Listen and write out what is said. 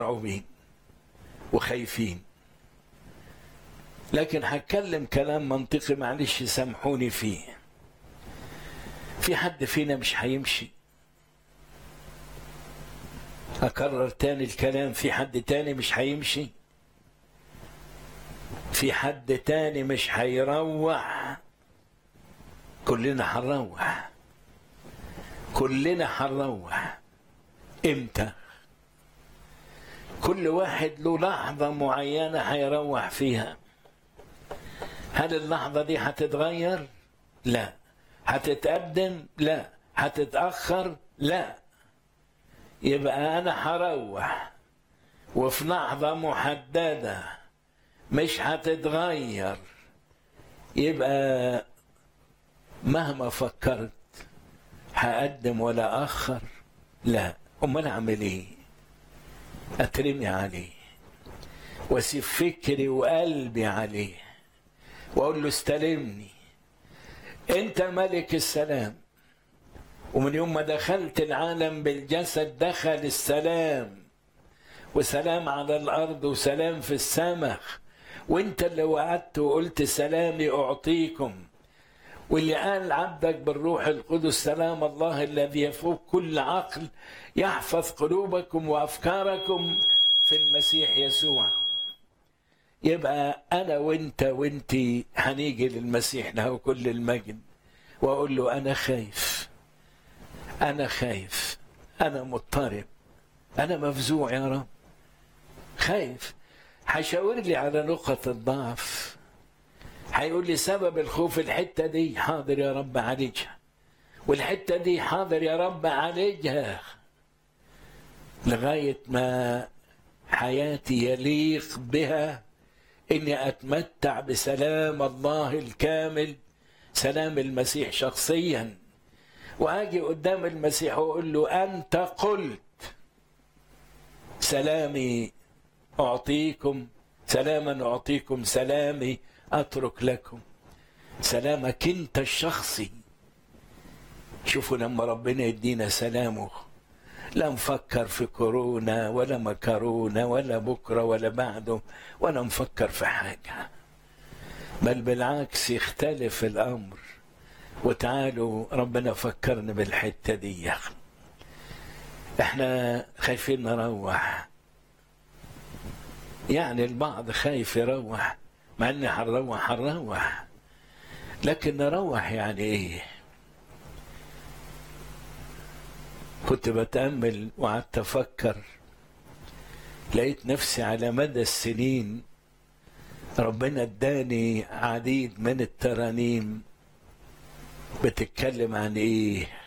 مرعوبين وخايفين لكن هتكلم كلام منطقي معلش سامحوني فيه في حد فينا مش هيمشي أكرر تاني الكلام في حد تاني مش هيمشي في حد تاني مش هيروح كلنا هنروح كلنا هنروح امتى كل واحد له لحظة معينة هيروح فيها هل اللحظة دي هتتغير؟ لا هتتقدم؟ لا هتتأخر؟ لا يبقى أنا هروح وفي لحظة محددة مش هتتغير يبقى مهما فكرت هقدم ولا أخر لا أمال أعمل إيه؟ أترمي عليه وأسيب فكري وقلبي عليه وأقول له استلمني أنت ملك السلام ومن يوم ما دخلت العالم بالجسد دخل السلام وسلام على الأرض وسلام في السماء وانت اللي وعدت وقلت سلامي أعطيكم واللي قال عبدك بالروح القدس سلام الله الذي يفوق كل عقل يحفظ قلوبكم وافكاركم في المسيح يسوع يبقى انا وانت وانتي هنيجي للمسيح له كل المجد واقول له انا خايف انا خايف انا مضطرب انا مفزوع يا رب خايف هيشاور لي على نقط الضعف هيقول لي سبب الخوف الحتة دي حاضر يا رب عالجها والحتة دي حاضر يا رب عالجها لغاية ما حياتي يليق بها إني أتمتع بسلام الله الكامل سلام المسيح شخصيا وأجي قدام المسيح وأقول له أنت قلت سلامي أعطيكم سلاما أعطيكم سلامي أترك لكم سلامك أنت الشخصي شوفوا لما ربنا يدينا سلامه لا نفكر في كورونا ولا مكرونا ولا بكرة ولا بعده ولا نفكر في حاجة بل بالعكس يختلف الأمر وتعالوا ربنا فكرنا بالحتة دي احنا خايفين نروح يعني البعض خايف يروح مع اني هنروح هنروح لكن نروح يعني ايه كنت بتأمل وقعدت أفكر لقيت نفسي على مدى السنين ربنا اداني عديد من الترانيم بتتكلم عن ايه